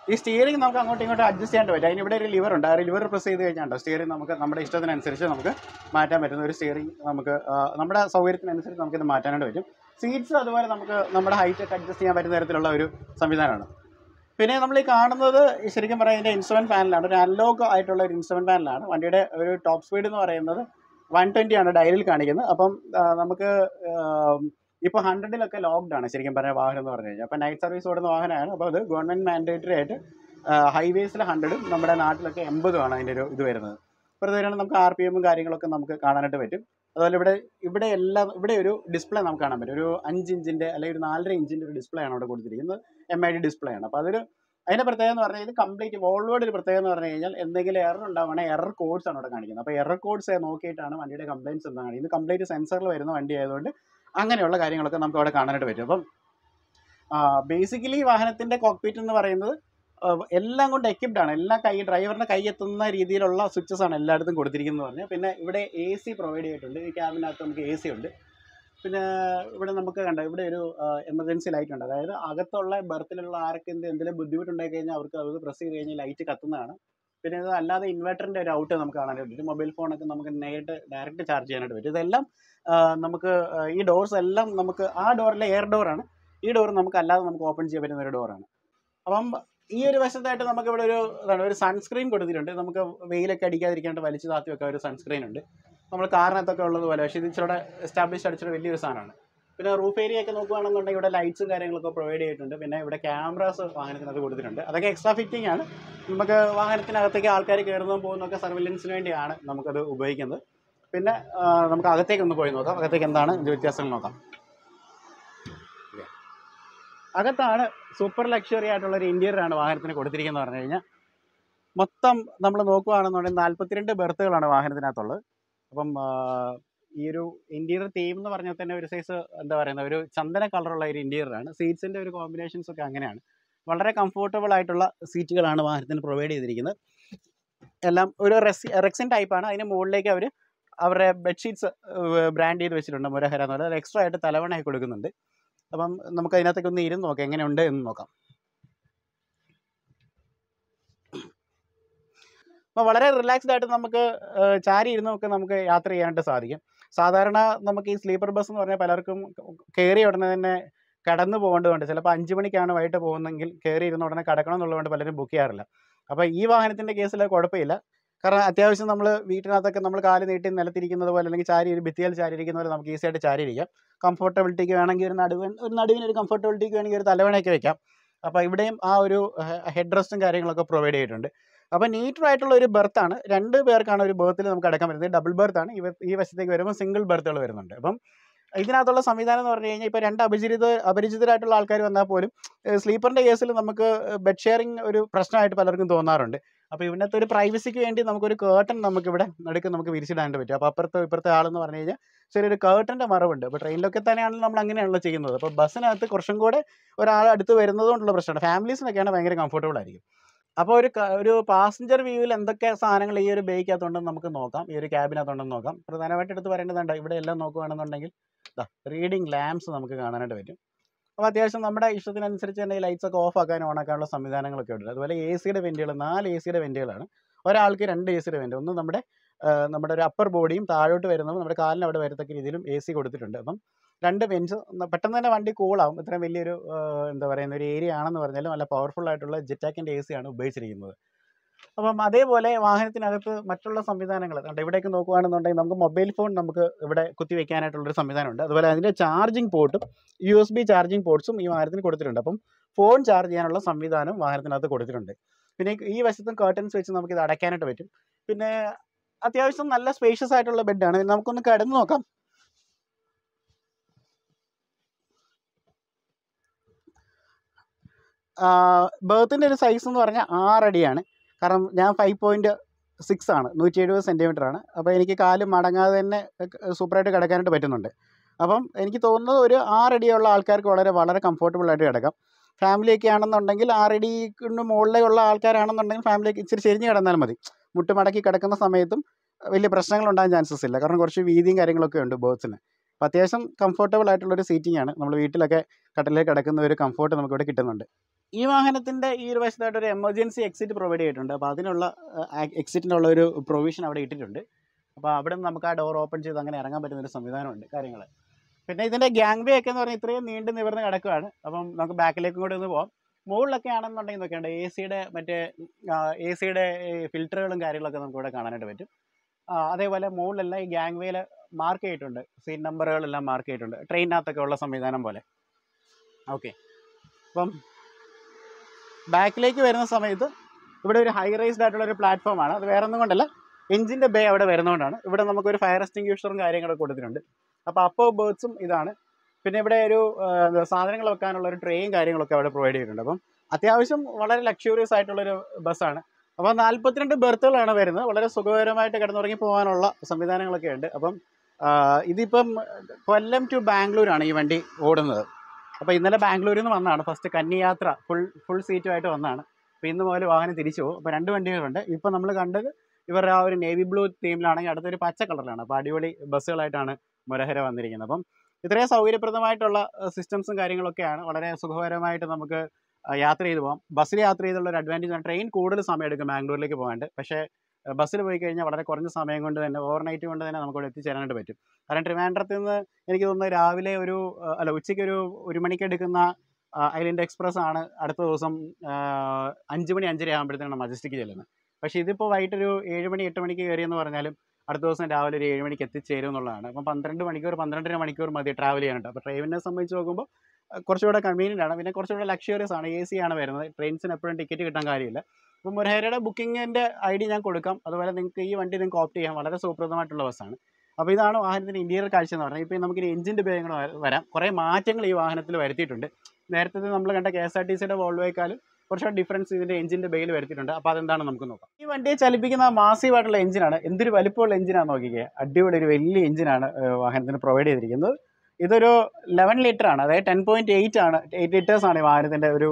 ഈ സ്റ്റിയറിംഗ് നമുക്ക് അങ്ങോട്ടും ഇങ്ങോട്ടും അഡ്ജസ്റ്റ് ചെയ്യാൻ പറ്റും അതിന് ഇവിടെ ഒരു ലിവർ ഉണ്ട് ആ ലിവർ പ്രസ് ചെയ്ത് കഴിഞ്ഞാൽ സ്റ്റിയറിംഗ് നമുക്ക് നമ്മുടെ ഇഷ്ടത്തിനനുസരിച്ച് നമുക്ക് മാറ്റാൻ പറ്റുന്ന ഒരു സ്റ്റിയറിംഗ് നമുക്ക് ആ, നമ്മുടെ സൗകര്യത്തിനനുസരിച്ച് നമുക്കിത് മാറ്റാനായിട്ട് പറ്റും സീറ്റ്സ് അതുപോലെ നമുക്ക് നമ്മുടെ ഹൈറ്റ് ഒക്കെ അഡ്ജസ്റ്റ് ചെയ്യാൻ പറ്റുന്ന തരത്തിലുള്ള ഒരു സംവിധാനമാണ് പിന്നെ നമ്മൾ ഈ കാണുന്നത് ഈ ശരിക്കും പറയാം ഇതിൻ്റെ ഇൻസ്ട്രുമെൻറ്റ് പാനലാണ് ഒരു അൺലോക്ക് ആയിട്ടുള്ള ഒരു ഇൻസ്ട്രുമെൻറ്റ് പാനലാണ് വണ്ടിയുടെ ഒരു ടോപ്പ് സ്പീഡ് എന്ന് പറയുന്നത് വൺ ട്വൻറ്റി ആണ് ഡയലിൽ കാണിക്കുന്നത് അപ്പം ആ, നമുക്ക് ഇപ്പോൾ ഹൺഡ്രഡിലൊക്കെ ലോക്ക്ഡ് ആണ് ശരിക്കും പറഞ്ഞ വാഹനം എന്ന് പറഞ്ഞു കഴിഞ്ഞാൽ അപ്പോൾ നൈറ്റ് സർവീസ് ഓടുന്ന വാഹനമാണ് അപ്പോൾ അത് ഗവൺമെൻറ് മാൻഡേറ്ററി ആയിട്ട് ഹൈവേസിൽ ഹൺഡ്രഡും നമ്മുടെ നാട്ടിലൊക്കെ എൺപതുമാണ് അതിൻ്റെ ഒരു ഇത് വരുന്നത് ഇപ്പോൾ ഇത് നമുക്ക് ആർ പി എമ്മും കാര്യങ്ങളൊക്കെ നമുക്ക് കാണാനായിട്ട് പറ്റും അതുപോലെ ഇവിടെ ഇവിടെ എല്ലാം ഇവിടെ ഒരു ഡിസ്പ്ലേ നമുക്ക് കാണാൻ പറ്റും ഒരു അഞ്ച് ഇഞ്ചിൻ്റെ അല്ലെങ്കിൽ ഒരു നാലര ഇഞ്ചിൻ്റെ ഒരു ഡിസ്പ്ലേ ആണ് അവിടെ കൊടുത്തിരിക്കുന്നത് എം ഐ ഡി ഡിസ്പ്ലേ ആണ് അപ്പോൾ അതൊരു അതിൻ്റെ പ്രത്യേകത എന്ന് പറഞ്ഞാൽ ഇത് കംപ്ലീറ്റ് വോൾവോയുടെ ഒരു പ്രത്യേകത എന്ന് പറഞ്ഞു കഴിഞ്ഞാൽ എന്തെങ്കിലും എറർ ഉണ്ടാവുകയാണെങ്കിൽ എറർ കോഡ്സ് ആണ് അവിടെ കാണിക്കുന്നത് അപ്പോൾ എറർ കോഡ്സ് നോക്കിയിട്ടാണ് വണ്ടിയുടെ കംപ്ലയിൻസ് എന്താ കാണിക്കുന്നത് ഇത് കംപ്ലീറ്റ് സെൻസറിൽ വരുന്ന വണ്ടി ആയതുകൊണ്ട് അങ്ങനെയുള്ള കാര്യങ്ങളൊക്കെ നമുക്ക് അവിടെ കാണാനായിട്ട് പറ്റും അപ്പം ബേസിക്കലി വാഹനത്തിൻ്റെ കോക്പിറ്റ് എന്ന് പറയുന്നത് ആ, എല്ലാം കൊണ്ട് എക്യുപ്ഡ് ആണ് എല്ലാം കൈ ഡ്രൈവറിൻ്റെ കൈ എത്തുന്ന രീതിയിലുള്ള സ്വിച്ചസ് ആണ് എല്ലായിടത്തും കൊടുത്തിരിക്കുന്നത് പറഞ്ഞാൽ പിന്നെ ഇവിടെ എ സി പ്രൊവൈഡ് ചെയ്തിട്ടുണ്ട് ഈ ക്യാബിനകത്ത് നമുക്ക് എ സി ഉണ്ട് പിന്നെ ഇവിടെ നമുക്ക് കണ്ട ഇവിടെ ഒരു എമർജൻസി ലൈറ്റ് ഉണ്ട് അതായത് അകത്തുള്ള ബർത്തിലുള്ള ആർക്ക് എന്ത് എന്തെങ്കിലും ബുദ്ധിമുട്ടുണ്ടായി കഴിഞ്ഞാൽ അവർക്ക് അത് പ്രസ് ചെയ്ത് കഴിഞ്ഞാൽ ലൈറ്റ് കത്തുന്നതാണ് പിന്നെ ഇത് അല്ലാതെ ഇൻവെർട്ടറിൻ്റെ ഒരു ഔട്ട് നമുക്ക് കാണാനായിട്ട് പറ്റും മൊബൈൽ ഫോണൊക്കെ നമുക്ക് നേരിട്ട് ഡയറക്റ്റ് ചാർജ് ചെയ്യാനായിട്ട് പറ്റും ഇതെല്ലാം ആ, നമുക്ക് ആ, ഈ ഡോർസ് എല്ലാം നമുക്ക് ആ ഡോറിലെ എയർ ഡോറാണ് ഈ ഡോർ നമുക്ക് അല്ലാതെ നമുക്ക് ഓപ്പൺ ചെയ്യാൻ പറ്റുന്ന ഒരു ഡോറാണ് അപ്പം ഈ ഒരു വശത്തായിട്ട് നമുക്ക് ഇവിടെ ഒരു എന്താണ് ഒരു സൺസ്ക്രീൻ കൊടുത്തിട്ടുണ്ട് നമുക്ക് വെയിലൊക്കെ അടിക്കാതിരിക്കാണ്ട് വലിച്ചു താത്തി വെക്കാൻ ഒരു സൺസ്ക്രീൻ ഉണ്ട് നമ്മൾ കാറിനകത്തൊക്കെ ഉള്ളതുപോലെ പക്ഷേ ഇത് ഇച്ചിരി എസ്റ്റാബ്ലിഷ് അടിച്ചിട്ട് വലിയൊരു സാധനമാണ് പിന്നെ റൂഫ് ഏരിയ ഒക്കെ നോക്കുകയാണെന്നുണ്ടെങ്കിൽ ഇവിടെ ലൈറ്റ്സും കാര്യങ്ങളൊക്കെ പ്രൊവൈഡ് ചെയ്തിട്ടുണ്ട് പിന്നെ ഇവിടെ ക്യാമറാസ് വാഹനത്തിനകത്ത് കൊടുത്തിട്ടുണ്ട് അതൊക്കെ എക്സ്ട്രാ ഫിറ്റിംഗ് ആണ് നമുക്ക് വാഹനത്തിനകത്തേക്ക് ആൾക്കാർ കയറുന്നതും പോകുന്നതൊക്കെ സർവൈലൻസിന് വേണ്ടിയാണ് നമുക്കത് ഉപയോഗിക്കുന്നത് പിന്നെ ആ, നമുക്ക് അകത്തേക്ക് ഒന്ന് പോയി നോക്കാം അകത്തേക്ക് എന്താണ് ഇത് വ്യത്യാസങ്ങൾ നോക്കാം Okay. അകത്താണ് സൂപ്പർ ലക്ഷറി ആയിട്ടുള്ള ഒരു ഇന്റീരിയർ ആണ് വാഹനത്തിന് കൊടുത്തിരിക്കുന്നത് പറഞ്ഞു കഴിഞ്ഞാൽ മൊത്തം നമ്മൾ നോക്കുകയാണെന്നുണ്ടെങ്കിൽ നാൽപ്പത്തിരണ്ട് ബെർത്തുകളാണ് വാഹനത്തിനകത്തുള്ളത് അപ്പം ആ, ഈ ഒരു ഇന്റീരിയർ തീം എന്ന് പറഞ്ഞാൽ തന്നെ ഒരു സൈസ് എന്താ പറയുന്നത് ഒരു ചന്ദന കളറുള്ള ഒരു ഇന്റീരിയർ ആണ് സീറ്റ്സിൻ്റെ ഒരു കോമ്പിനേഷൻസ് ഒക്കെ അങ്ങനെയാണ് വളരെ കംഫർട്ടബിൾ ആയിട്ടുള്ള സീറ്റുകളാണ് വാഹനത്തിന് പ്രൊവൈഡ് ചെയ്തിരിക്കുന്നത് എല്ലാം ഒരു റെസി റെക്സിൻ ടൈപ്പാണ് അതിന് മുകളിലേക്ക് അവർ അവരുടെ ബെഡ്ഷീറ്റ്സ് ബ്രാൻഡ് ചെയ്ത് വെച്ചിട്ടുണ്ട് മുരഹര എന്ന് പറയുന്നത് എക്സ്ട്രാ ആയിട്ട് തലവണയായി കൊടുക്കുന്നുണ്ട് അപ്പം നമുക്ക് അതിനകത്തേക്ക് ഒന്ന് ഇരുന്ന് നോക്കാം എങ്ങനെയുണ്ട് എന്ന് നോക്കാം അപ്പോൾ വളരെ റിലാക്സ്ഡ് ആയിട്ട് നമുക്ക് ഏഹ്, ചാരി ഇരുന്നൊക്കെ നമുക്ക് യാത്ര ചെയ്യാനായിട്ട് സാധിക്കും സാധാരണ നമുക്ക് ഈ സ്ലീപ്പർ ബസ് എന്ന് പറഞ്ഞാൽ പലർക്കും കയറി ഉടനെ തന്നെ കടന്നു പോകേണ്ടതുണ്ട് ചിലപ്പോൾ അഞ്ച് മണിക്കാണ് വൈകിട്ട് പോകുന്നതെങ്കിൽ കയറി ഇരുന്ന ഉടനെ കിടക്കണം എന്നുള്ളതുകൊണ്ട് പലരും ബുക്ക് ചെയ്യാറില്ല അപ്പോൾ ഈ വാഹനത്തിൻ്റെ കേസിൽ കുഴപ്പമില്ല കാരണം അത്യാവശ്യം നമ്മൾ വീട്ടിനകത്തൊക്കെ നമ്മൾ കാല് നീട്ടി നിലത്തിരിക്കുന്നത് പോലെ അല്ലെങ്കിൽ ചാരി ഒരു ഭിത്തിയിൽ ചാരി ഇരിക്കുന്ന പോലെ നമുക്ക് ഈസി ആയിട്ട് ചാരി ഇരിക്കാം കംഫർട്ടബിലിറ്റിക്ക് വേണമെങ്കിൽ ഒരു നടുവൻ ഒരു നടുവിന് ഒരു കംഫർട്ടബിലിറ്റിക്ക് വേണമെങ്കിൽ ഒരു തലവണയൊക്കെ വെക്കാം അപ്പോൾ ഇവിടെയും ആ ഒരു ഹെഡ് റെസ്റ്റും കാര്യങ്ങളൊക്കെ പ്രൊവൈഡ് ചെയ്തിട്ടുണ്ട് അപ്പോൾ നീറ്റർ ആയിട്ടുള്ള ഒരു ബർത്താണ് രണ്ട് പേർക്കാണ് ഒരു ബർത്തിൽ നമുക്ക് അടക്കാൻ പറ്റുന്നത് ഡബിൾ ബർത്താണ് ഇവ ഈ വശത്തേക്ക് വരുമ്പോൾ സിംഗിൾ ബർത്തുകൾ വരുന്നുണ്ട് അപ്പം ഇതിനകത്തുള്ള സംവിധാനം എന്ന് പറഞ്ഞു കഴിഞ്ഞാൽ ഇപ്പോൾ രണ്ട് അപരിചിത അപരിചിതരായിട്ടുള്ള ആൾക്കാർ വന്നാൽ പോലും സ്ലീപ്പറിൻ്റെ കേസിൽ നമുക്ക് ബെഡ് ഷെയറിങ് ഒരു പ്രശ്നമായിട്ട് പലർക്കും തോന്നാറുണ്ട് അപ്പോൾ ഇവിടുത്തെ ഒരു പ്രൈവസിക്ക് വേണ്ടി നമുക്കൊരു കേട്ടൺ നമുക്കിവിടെ നടുക്ക് നമുക്ക് വിരിച്ചിടാനായിട്ട് പറ്റും അപ്പോൾ അപ്പുറത്തെ ഇപ്പുറത്തെ ആളെന്ന് പറഞ്ഞു കഴിഞ്ഞാൽ ചെറിയൊരു കേട്ടൻ്റെ മറവുണ്ട് അപ്പോൾ ട്രെയിനിലൊക്കെ തന്നെയാണല്ലോ നമ്മൾ അങ്ങനെയാണല്ലോ ചെയ്യുന്നത് അപ്പോൾ ബസ്സിനകത്ത് കുറച്ചും കൂടെ ഒരാൾ അടുത്ത് വരുന്നത് കൊണ്ടുള്ള പ്രശ്നമാണ് ഫാമിലീസിനൊക്കെയാണ് ഭയങ്കര കംഫർട്ടബിൾ ആയിരിക്കും അപ്പോൾ ഒരു ക- ഒരു പാസഞ്ചർ വ്യൂവിൽ എന്തൊക്കെ സാധനങ്ങൾ ഈ ഒരു ബേക്കകത്തുണ്ടെന്ന് നമുക്ക് നോക്കാം ഈ ഒരു ക്യാബിനകത്തുണ്ടെന്ന് നോക്കാം പ്രധാനമായിട്ട് എടുത്ത് പറയേണ്ടതുണ്ട് ഇവിടെ എല്ലാം നോക്കുകയാണെന്നുണ്ടെങ്കിൽ റീഡിങ് ലാംപ്സ് നമുക്ക് കാണാനായിട്ട് പറ്റും അപ്പോൾ അത്യാവശ്യം നമ്മുടെ ഇഷ്ടത്തിനനുസരിച്ച് തന്നെ ഈ ലൈറ്റ്സ് ഒക്കെ ഓഫ് ആക്കാനും ഓൺ ആക്കാനുള്ള സംവിധാനങ്ങളൊക്കെ ഉണ്ട് അതുപോലെ എ സിയുടെ വെൻറ്റുകൾ നാല് എ സിയുടെ വെൻറ്റുകളാണ് ഒരാൾക്ക് രണ്ട് എ സിയുടെ വെൻറ്റ് ഒന്ന് നമ്മുടെ ആ, നമ്മുടെ ഒരു അപ്പർ ബോഡിയും താഴോട്ട് വരുന്നതും നമ്മുടെ കാലിന് അവിടെ വരത്തക്ക രീതിയിലും എ സി കൊടുത്തിട്ടുണ്ട് അപ്പം രണ്ട് വെൻസ് പെട്ടെന്ന് തന്നെ വണ്ടി കൂളാവും ഇത്രയും വലിയൊരു ആ, എന്താ പറയുന്ന ഒരു ഏരിയ ആണെന്ന് പറഞ്ഞാലും നല്ല പവർഫുൾ ആയിട്ടുള്ള ജെറ്റാക്കിൻ്റെ എ സി ആണ് ഉപയോഗിച്ചിരിക്കുന്നത് അപ്പം അതേപോലെ വാഹനത്തിനകത്ത് മറ്റുള്ള സംവിധാനങ്ങൾ കണ്ടോ ഇവിടേക്ക് നോക്കുകയാണെന്നുണ്ടെങ്കിൽ നമുക്ക് മൊബൈൽ ഫോൺ നമുക്ക് ഇവിടെ കുത്തി വെക്കാനായിട്ടുള്ളൊരു സംവിധാനമുണ്ട് അതുപോലെ അതിൻ്റെ ചാർജിങ് പോർട്ടും യു എസ് ബി ചാർജിങ് പോർട്സും ഈ വാഹനത്തിന് കൊടുത്തിട്ടുണ്ട് അപ്പം ഫോൺ ചാർജ് ചെയ്യാനുള്ള സംവിധാനം വാഹനത്തിനകത്ത് കൊടുത്തിട്ടുണ്ട് പിന്നെ ഈ വശത്തും കേർട്ടൻസ് വെച്ച് നമുക്ക് ഇത് അടയ്ക്കാനായിട്ട് പറ്റും പിന്നെ അത്യാവശ്യം നല്ല സ്പേഷ്യസ് ആയിട്ടുള്ള ബെഡാണ് നമുക്കൊന്ന് കിടന്ന് നോക്കാം ബേർത്തിൻ്റെ ഒരു സൈസ് എന്ന് പറഞ്ഞാൽ ആറടിയാണ് കാരണം ഞാൻ ഫൈവ് പോയിൻറ്റ് സിക്സ് ആണ് നൂറ്റി എഴുപത് സെൻറ്റിമീറ്റർ ആണ് അപ്പോൾ എനിക്ക് കാല് മടങ്ങാതെ തന്നെ സൂപ്പറായിട്ട് കിടക്കാനായിട്ട് പറ്റുന്നുണ്ട് അപ്പം എനിക്ക് തോന്നുന്നത് ഒരു ആറടിയുള്ള ആൾക്കാർക്ക് വളരെ വളരെ കംഫർട്ടബിൾ ആയിട്ട് കിടക്കാം ഫാമിലിയൊക്കെ ആണെന്നുണ്ടെങ്കിൽ ആറടിക്ക് മുകളിലുള്ള ആൾക്കാരാണെന്നുണ്ടെങ്കിൽ ഫാമിലിക്ക് ഇച്ചിരി ചെരിഞ്ഞ് കിടന്നാൽ മതി മുട്ട് മടക്കി കിടക്കുന്ന സമയത്തും വലിയ പ്രശ്നങ്ങൾ ഉണ്ടാകാൻ ചാൻസസ് ഇല്ല കാരണം കുറച്ച് വീതിയും കാര്യങ്ങളൊക്കെ ഉണ്ട് ബേർഡ്സിന് അപ്പോൾ അത്യാവശ്യം കംഫർട്ടബിൾ ആയിട്ടുള്ളൊരു സീറ്റിംഗ് ആണ് നമ്മൾ വീട്ടിലൊക്കെ കട്ടിലേക്ക് കിടക്കുന്ന ഒരു കംഫർട്ട് നമുക്കിവിടെ കിട്ടുന്നുണ്ട് ഈ വാഹനത്തിൻ്റെ ഈ ഒരു വശത്തായിട്ട് ഒരു എമർജൻസി എക്സിറ്റ് പ്രൊവൈഡ് ചെയ്തിട്ടുണ്ട് അപ്പോൾ അതിനുള്ള എക്സിറ്റിനുള്ള ഒരു പ്രൊവിഷൻ അവിടെ ഇട്ടിട്ടുണ്ട് അപ്പോൾ അവിടെ നിന്ന് നമുക്ക് ആ ഡോർ ഓപ്പൺ ചെയ്ത് അങ്ങനെ ഇറങ്ങാൻ പറ്റുന്ന ഒരു സംവിധാനമുണ്ട് കാര്യങ്ങൾ പിന്നെ ഇതിൻ്റെ ഗ്യാങ് വേ ഒക്കെ എന്ന് പറഞ്ഞാൽ ഇത്രയും നീണ്ടു നിവർന്ന് കിടക്കുകയാണ് അപ്പം നമുക്ക് ബാക്കിലേക്കും കൂടി ഒന്ന് പോകാം മുകളിലൊക്കെ ആണെന്നുണ്ടെങ്കിൽ നോക്കിയാണ്ട് എ സിയുടെ മറ്റേ എ സിയുടെ ഫിൽറ്ററുകളും കാര്യങ്ങളൊക്കെ നമുക്ക് ഇവിടെ കാണാനായിട്ട് പറ്റും ആ, അതേപോലെ മുകളിലെല്ലാം ഈ ഗ്യാങ് വേയിൽ മാർക്ക് ചെയ്തിട്ടുണ്ട് സീറ്റ് നമ്പറുകളെല്ലാം മാർക്ക് ചെയ്തിട്ടുണ്ട് ട്രെയിനകത്തൊക്കെ ഉള്ള സംവിധാനം പോലെ ഓക്കെ അപ്പം ബാക്കിലേക്ക് വരുന്ന സമയത്ത് ഇവിടെ ഒരു ഹൈ റൈസ്ഡ് ആയിട്ടുള്ള ഒരു പ്ലാറ്റ്ഫോമാണ് അത് വേറെ ഒന്നും കൊണ്ടല്ല എഞ്ചിൻ്റെ ബേ അവിടെ വരുന്നതുകൊണ്ടാണ് ഇവിടെ നമുക്കൊരു ഫയർ എക്സ്റ്റിങ്ക്യൂഷറും കാര്യങ്ങളൊക്കെ കൊടുത്തിട്ടുണ്ട് അപ്പോൾ അപ്പോ ബേർഡ്സും ഇതാണ് പിന്നെ ഇവിടെ ഒരു ആ, എന്താ, സാധനങ്ങൾ വെക്കാനുള്ള ഒരു ട്രേയും കാര്യങ്ങളൊക്കെ അവിടെ പ്രൊവൈഡ് ചെയ്തിട്ടുണ്ട് അപ്പം അത്യാവശ്യം വളരെ ലക്ഷൂറിയസ് ആയിട്ടുള്ളൊരു ബസ്സാണ് അപ്പോൾ നാൽപ്പത്തിരണ്ട് ബെർത്തുകളാണ് വരുന്നത് വളരെ സുഖകരമായിട്ട് കിടന്നുറങ്ങി പോകാനുള്ള സംവിധാനങ്ങളൊക്കെ ഉണ്ട് അപ്പം ആ, ഇതിപ്പം കൊല്ലം ടു ബാംഗ്ലൂരാണ് ഈ വണ്ടി ഓടുന്നത് അപ്പോൾ ഇന്നലെ ബാംഗ്ലൂരിൽ നിന്ന് വന്നതാണ് ഫസ്റ്റ് കന്നിയാത്ര ഫുൾ ഫുൾ സീറ്റുമായിട്ട് വന്നതാണ് അപ്പോൾ ഇന്ന് മുതൽ വാഹനം തിരിച്ചു പോകും അപ്പോൾ രണ്ട് വണ്ടികളുണ്ട് ഇപ്പോൾ നമ്മൾ കണ്ടത് ഇവരുടെ ആ ഒരു നേവി ബ്ലൂ തീമിലാണെങ്കിൽ അടുത്തൊരു പച്ച കളറിലാണ് അപ്പോൾ അടിപൊളി ബസ്സുകളായിട്ടാണ് മുരഹര വന്നിരിക്കുന്നത് അപ്പം ഇത്രയും സൗകര്യപ്രദമായിട്ടുള്ള സിസ്റ്റംസും കാര്യങ്ങളൊക്കെയാണ് വളരെ സുഖകരമായിട്ട് നമുക്ക് ആ, യാത്ര ചെയ്ത് പോകാം ബസ്സിൽ യാത്ര ചെയ്തുള്ള ഒരു അഡ്വാൻറ്റേജ് ആണ് ട്രെയിൻ കൂടുതൽ സമയം എടുക്കും ബാംഗ്ലൂരിലേക്ക് പോകാണ്ട് പക്ഷേ ബസ്സിൽ പോയി കഴിഞ്ഞാൽ വളരെ കുറഞ്ഞ സമയം കൊണ്ട് തന്നെ ഓവർ നൈറ്റ് കൊണ്ട് തന്നെ നമുക്ക് ഇവിടെ എത്തിച്ചേരാനായിട്ട് പറ്റും കാരണം ട്രിവാൻഡ്രത്തിൽ നിന്ന് എനിക്ക് തോന്നുന്നു രാവിലെ ഒരു ആ, അല്ല ഉച്ചയ്ക്ക് ഒരു ഒരു മണിക്ക് എടുക്കുന്ന ഐലൻഡ് എക്സ്പ്രസ് ആണ് അടുത്ത ദിവസം ആ, അഞ്ച് മണി അഞ്ചര ആകുമ്പോഴത്തേനാണ് മജസ്റ്റിക്ക് ചെല്ലുന്നത് പക്ഷേ ഇതിപ്പോൾ വൈകിട്ടൊരു ഏഴ് മണി എട്ട് മണിക്ക് കയറിയെന്ന് പറഞ്ഞാലും അടുത്ത ദിവസം രാവിലെ ഒരു ഏഴ് മണിക്ക് എത്തിച്ചേരും എന്നുള്ളതാണ് അപ്പം പന്ത്രണ്ട് മണിക്കൂർ പന്ത്രണ്ടര മണിക്കൂർ മതി ട്രാവൽ ചെയ്യാനായിട്ട് അപ്പോൾ ട്രെയിനിനെ സംബന്ധിച്ച് നോക്കുമ്പോൾ അഹ് കുറച്ചുകൂടെ കൺവീനിയൻ്റ് ആണ് പിന്നെ കുറച്ചുകൂടെ ലക്ഷറിയസ് ആണ് എ സി ആണ് വരുന്നത് ട്രെയിൻസിന് എപ്പോഴും ടിക്കറ്റ് കിട്ടാൻ കാര്യമില്ല അപ്പോൾ മുരഹരയുടെ ബുക്കിങ്ങിൻ്റെ ഐ ഡി ഞാൻ കൊടുക്കാം അതുപോലെ നിങ്ങൾക്ക് ഈ വണ്ടി നിങ്ങൾക്ക് ഓപ്റ്റ് ചെയ്യാം വളരെ സുപ്രദമായിട്ടുള്ള ബസ്സാണ് അപ്പോൾ ഇതാണ് വാഹനത്തിൻ്റെ ഇൻറ്റീരിയർ കാഴ്ച എന്ന് പറഞ്ഞാൽ ഇപ്പോൾ നമുക്ക് എഞ്ചിൻ്റെ ഉപയോഗങ്ങൾ വരാം കുറേ മാറ്റങ്ങൾ ഈ വാഹനത്തിൽ വരുത്തിയിട്ടുണ്ട് നേരത്തെ നമ്മൾ കണ്ട കെ എസ് ആർ ടി സിയുടെ വോൾവോയേക്കാളും കുറച്ചുകൂടെ ഡിഫറൻസ് ഇതിൻ്റെ എഞ്ചിൻ്റെ ബേയിൽ വരുത്തിയിട്ടുണ്ട് അപ്പോൾ അതെന്താണ് നമുക്ക് നോക്കാം ഈ വണ്ടിയെ ചലിപ്പിക്കുന്ന മാസീവ് ആയിട്ടുള്ള എഞ്ചിനാണ് എന്തൊരു വലിപ്പമുള്ള എഞ്ചിനാണ് നോക്കിക്കേ അടിപൊളി ഒരു വലിയ എഞ്ചിനാണ് വാഹനത്തിന് പ്രൊവൈഡ് ചെയ്തിരിക്കുന്നത് ഇതൊരു ലെവൻ ലിറ്റർ ആണ് അതായത് ടെൻ പോയിൻറ്റ് എയ്റ്റ് ആണ് എയ്റ്റ് ലിറ്റേഴ്സ് ആണ് ഈ വാഹനത്തിൻ്റെ ഒരു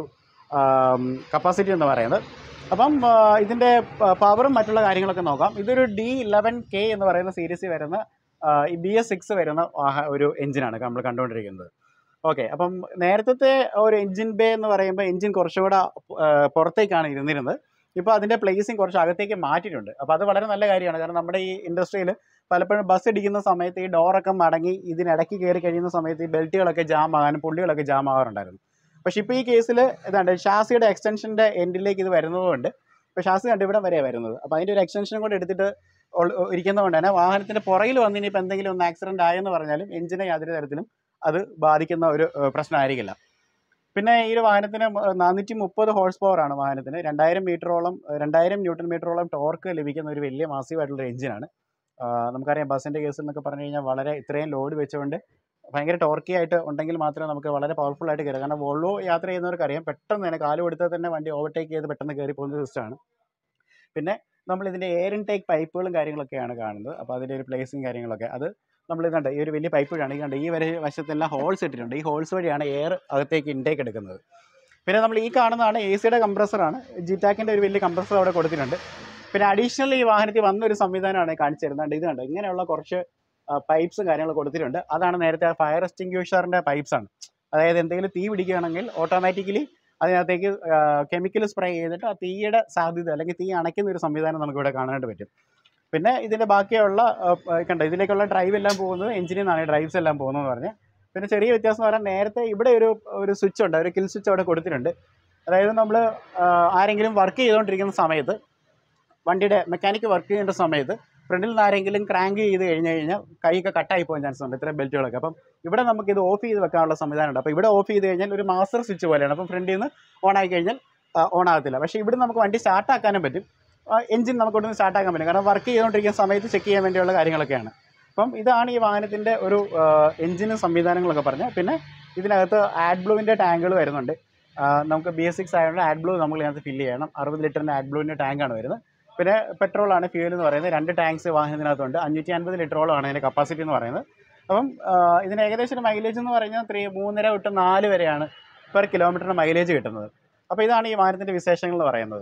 കപ്പാസിറ്റി എന്ന് പറയുന്നത് അപ്പം ആ, ഇതിൻ്റെ പവറും മറ്റുള്ള കാര്യങ്ങളൊക്കെ നോക്കാം ഇതൊരു ഡി ഇലവൻ കെ എന്ന് പറയുന്ന സീരീസിൽ വരുന്ന ആ, ഈ ബി എസ് സിക്സ് വരുന്ന വാഹ- ഒരു എഞ്ചിനാണ് നമ്മൾ കണ്ടുകൊണ്ടിരിക്കുന്നത് ഓക്കെ അപ്പം നേരത്തെ ഒരു എഞ്ചിൻ ബേ എന്ന് പറയുമ്പോൾ എഞ്ചിൻ കുറച്ചുകൂടെ ആ, പുറത്തേക്കാണ് ഇരുന്നിരുന്നത് ഇപ്പോൾ അതിൻ്റെ പ്ലേസിങ് കുറച്ച് അകത്തേക്ക് മാറ്റിയിട്ടുണ്ട് അപ്പോൾ അത് വളരെ നല്ല കാര്യമാണ് കാരണം നമ്മുടെ ഈ ഇൻഡസ്ട്രിയിൽ പലപ്പോഴും ബസ് ഇടിക്കുന്ന സമയത്ത് ഈ ഡോറൊക്കെ മടങ്ങി ഇതിനിടയ്ക്ക് കയറി കഴിയുന്ന സമയത്ത് ഈ ബെൽറ്റുകളൊക്കെ ജാം ആകാനും പുള്ളികളൊക്കെ ജാം ആകാറുണ്ടായിരുന്നു പക്ഷേ ഇപ്പോൾ ഈ കേസിൽ ഇതാണ്ട് ഷാസിയുടെ എക്സ്റ്റൻഷൻ്റെ എൻഡിലേക്ക് ഇത് വരുന്നതുകൊണ്ട് ഇപ്പോൾ ഷാസി കണ്ട് ഇവിടെ വരെയാണ് വരുന്നത് അപ്പോൾ അതിൻ്റെ ഒരു എക്സ്റ്റൻഷനും കൂടെ എടുത്തിട്ട് ഉൾ- ഇരിക്കുന്നതുകൊണ്ട് തന്നെ വാഹനത്തിൻ്റെ പുറകിൽ വന്ന് ഇനിയിപ്പോൾ എന്തെങ്കിലും ഒന്ന് ആക്സിഡൻറ്റ് ആയെന്ന് പറഞ്ഞാലും എഞ്ചിനെ യാതൊരു തരത്തിലും അത് ബാധിക്കുന്ന ഒരു ഏഹ്, പ്രശ്നമായിരിക്കില്ല പിന്നെ ഈ ഒരു വാഹനത്തിന് നാനൂറ്റി മുപ്പത് ഹോഴ്സ് പവർ ആണ് വാഹനത്തിന് രണ്ടായിരം മീറ്ററോളം രണ്ടായിരം ന്യൂട്ടൺ മീറ്ററോളം ടോർക്ക് ലഭിക്കുന്ന ഒരു വലിയ മാസീവ് ആയിട്ടുള്ള എഞ്ചിനാണ് നമുക്കറിയാം ബസ്സിൻ്റെ കേസിൽ എന്നൊക്കെ പറഞ്ഞു കഴിഞ്ഞാൽ വളരെ ഇത്രയും ലോഡ് വെച്ചുകൊണ്ട് ഭയങ്കര ടോർക്കി ആയിട്ട് ഉണ്ടെങ്കിൽ മാത്രമേ നമുക്ക് വളരെ പവർഫുൾ ആയിട്ട് കയറാം കാരണം വോൾവോ യാത്ര ചെയ്യുന്നവർക്ക് അറിയാം പെട്ടെന്ന് തന്നെ കാല് കൊടുത്താൽ തന്നെ വണ്ടി ഓവർടേക്ക് ചെയ്ത് പെട്ടെന്ന് കയറി പോകുന്ന സിസ്റ്റമാണ് പിന്നെ നമ്മൾ ഇതിൻ്റെ എയർ ഇൻടേക്ക് പൈപ്പുകളും കാര്യങ്ങളൊക്കെയാണ് കാണുന്നത് അപ്പോൾ അതിൻ്റെ ഒരു പ്ലേസിങ് കാര്യങ്ങളൊക്കെ അത് നമ്മൾ ഇതുണ്ട് ഈ ഒരു വലിയ പൈപ്പിലാണ് ഈ കണ്ട് ഈ വരെ വശത്തെല്ലാം ഹോൾസ് ഇട്ടിട്ടുണ്ട് ഈ ഹോൾസ് വഴിയാണ് എയർ അകത്തേക്ക് ഇൻടേക്ക് എടുക്കുന്നത് പിന്നെ നമ്മൾ ഈ കാണുന്നതാണ് എ സിയുടെ കംപ്രസറാണ് ജിറ്റാക്കിൻ്റെ ഒരു വലിയ കംപ്രസർ അവിടെ കൊടുത്തിട്ടുണ്ട് പിന്നെ അഡീഷണൽ ഈ വാഹനത്തിൽ വന്ന ഒരു സംവിധാനമാണ് കാണിച്ചു തരുന്നത് ഇത് കണ്ടോ ഇങ്ങനെയുള്ള കുറച്ച് പൈപ്സും കാര്യങ്ങളും കൊടുത്തിട്ടുണ്ട് അതാണ് നേരത്തെ ആ ഫയർ എക്സ്റ്റിങ്ക്യൂഷറിൻ്റെ പൈപ്സ് ആണ് അതായത് എന്തെങ്കിലും തീ പിടിക്കുകയാണെങ്കിൽ ഓട്ടോമാറ്റിക്കലി അതിനകത്തേക്ക് കെമിക്കൽ സ്പ്രേ ചെയ്തിട്ട് ആ തീയുടെ സാധ്യത അല്ലെങ്കിൽ തീ അണയ്ക്കുന്ന ഒരു സംവിധാനം നമുക്കിവിടെ കാണാനായിട്ട് പറ്റും പിന്നെ ഇതിൻ്റെ ബാക്കിയുള്ള ആ, പ- കണ്ടോ ഇതിലേക്കുള്ള ഡ്രൈവ് എല്ലാം പോകുന്നത് എഞ്ചിനിൽ നിന്നാണ് ഡ്രൈവ്സ് എല്ലാം പോകുന്നതെന്ന് പറഞ്ഞാൽ പിന്നെ ചെറിയ വ്യത്യാസം എന്ന് പറഞ്ഞാൽ നേരത്തെ ഇവിടെ ഒരു ഒരു സ്വിച്ച് ഉണ്ട് ഒരു കിൽ സ്വിച്ച് അവിടെ കൊടുത്തിട്ടുണ്ട് അതായത് നമ്മൾ ആരെങ്കിലും വർക്ക് ചെയ്തുകൊണ്ടിരിക്കുന്ന സമയത്ത് വണ്ടിയുടെ മെക്കാനിക്ക് വർക്ക് ചെയ്യേണ്ട സമയത്ത് ഫ്രണ്ടിൽ നിന്ന് ആരെങ്കിലും ക്രാങ്ക് ചെയ്ത് കഴിഞ്ഞ് കഴിഞ്ഞാൽ കൈയൊക്കെ കട്ടായി പോകാൻ ചാൻസ് ഉണ്ട് ഇത്രയും ബെൽറ്റുകളൊക്കെ അപ്പം ഇവിടെ നമുക്ക് ഇത് ഓഫ് ചെയ്ത് വെക്കാനുള്ള സംവിധാനമുണ്ട് അപ്പോൾ ഇവിടെ ഓഫ് ചെയ്ത് കഴിഞ്ഞാൽ ഒരു മാസ്റ്റർ സ്വിച്ച് പോലെയാണ് അപ്പം ഫ്രണ്ടിൽ നിന്ന് ഓൺ ആയി കഴിഞ്ഞാൽ ഓൺ ആകത്തില്ല പക്ഷേ ഇവിടെ നമുക്ക് വണ്ടി സ്റ്റാർട്ട് ആക്കാനും പറ്റും എഞ്ചിൻ നമുക്ക് ഇവിടുന്ന് സ്റ്റാർട്ട് ആക്കാൻ പറ്റും കാരണം വർക്ക് ചെയ്തുകൊണ്ടിരിക്കുന്ന സമയത്ത് ചെക്ക് ചെയ്യാൻ വേണ്ടിയുള്ള കാര്യങ്ങളൊക്കെയാണ് അപ്പം ഇതാണ് ഈ വാഹനത്തിൻ്റെ ഒരു എഞ്ചിനും സംവിധാനങ്ങളൊക്കെ പറഞ്ഞത് പിന്നെ ഇതിനകത്ത് ആഡ് ബ്ലൂവിൻ്റെ ടാങ്കുകൾ വരുന്നുണ്ട് ആ, നമുക്ക് ബി എസ് സിക്സ് ആയതുകൊണ്ട് ആഡ് ബ്ലൂ നമ്മൾ ഇതിനകത്ത് ഫില്ല് ചെയ്യണം അറുപത് ലിറ്ററിൻ്റെ ആഡ് ബ്ലൂവിൻ്റെ ടാങ്കാണ് വരുന്നത് പിന്നെ പെട്രോളാണ് ഫ്യൂൽ എന്ന് പറയുന്നത് രണ്ട് ടാങ്ക്സ് വാഹനത്തിനകത്തുണ്ട് അഞ്ഞൂറ്റി അൻപത് ലിറ്ററോളമാണ് ഇതിൻ്റെ കപ്പാസിറ്റി എന്ന് പറയുന്നത് അപ്പം ആ, ഇതിന് ഏകദേശം ഒരു മൈലേജ് എന്ന് പറഞ്ഞാൽ ത്രീ മൂന്നര തൊട്ട് നാല് വരെയാണ് പെർ കിലോമീറ്ററിന് മൈലേജ് കിട്ടുന്നത് അപ്പോൾ ഇതാണ് ഈ വാഹനത്തിൻ്റെ വിശേഷങ്ങൾ എന്ന് പറയുന്നത്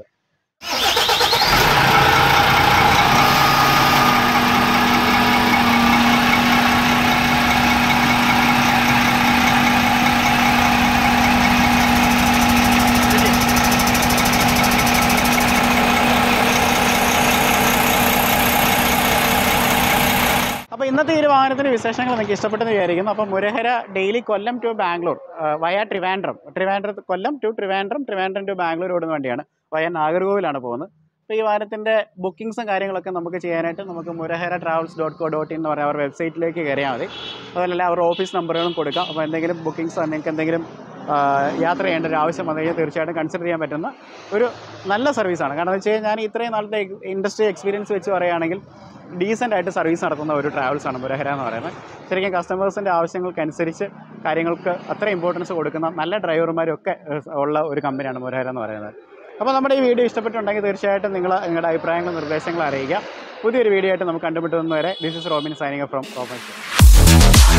അപ്പോൾ ഇന്നത്തെ ഈ ഒരു വാഹനത്തിൻ്റെ വിശേഷങ്ങൾ നിങ്ങൾക്ക് ഇഷ്ടപ്പെട്ടെന്ന് വിചാരിക്കുന്നു അപ്പോൾ Murahara daily Kollam to Bangalore via Trivandrum Trivandrum Kollam to Trivandrum Trivandrum to Bangalore ഓടുന്ന വണ്ടിയാണ് വയ നാഗർകോവിലാണ് പോകുന്നത് അപ്പോൾ ഈ വാഹനത്തിൻ്റെ ബുക്കിംഗ്സും കാര്യങ്ങളൊക്കെ നമുക്ക് ചെയ്യാനായിട്ട് നമുക്ക് Murahara Travels dot co dot in എന്ന് പറയുന്ന അവർ വെബ്സൈറ്റിലേക്ക് കയറിയാൽ മതി അതുപോലെ അവരുടെ ഓഫീസ് നമ്പറുകളും കൊടുക്കാം അപ്പോൾ എന്തെങ്കിലും ബുക്കിംഗ്സോ നിങ്ങൾക്ക് എന്തെങ്കിലും ആ, യാത്ര ചെയ്യേണ്ട ഒരു ആവശ്യം വന്നു കഴിഞ്ഞാൽ തീർച്ചയായിട്ടും കൺസിഡർ ചെയ്യാൻ പറ്റുന്ന ഒരു നല്ല സർവീസാണ് കാരണം എന്ന് വെച്ച് കഴിഞ്ഞാൽ ഞാൻ ഇത്രയും നാളത്തെ ഇൻഡസ്ട്രി എക്സ്പീരിയൻസ് വെച്ച് പറയുകയാണെങ്കിൽ ഡീസൻ്റ് ആയിട്ട് സർവീസ് നടത്തുന്ന ഒരു ട്രാവൽസാണ് മുരഹര എന്ന് പറയുന്നത് ശരിക്കും കസ്റ്റമേഴ്സിൻ്റെ ആവശ്യങ്ങൾക്കനുസരിച്ച് കാര്യങ്ങൾക്ക് അത്ര ഇമ്പോർട്ടൻസ് കൊടുക്കുന്ന നല്ല ഡ്രൈവർമാരും ഒക്കെ ഏഹ്, ഉള്ള ഒരു കമ്പനിയാണ് മുരഹര എന്ന് പറയുന്നത് അപ്പോൾ നമ്മുടെ ഈ വീഡിയോ ഇഷ്ടപ്പെട്ടുണ്ടെങ്കിൽ തീർച്ചയായിട്ടും നിങ്ങൾ നിങ്ങളുടെ അഭിപ്രായങ്ങളും നിർദ്ദേശങ്ങളും അറിയിക്കുക പുതിയൊരു വീഡിയോ ആയിട്ട് നമുക്ക് കണ്ടുമുട്ടുന്നവരെ this is Robin signing from Robben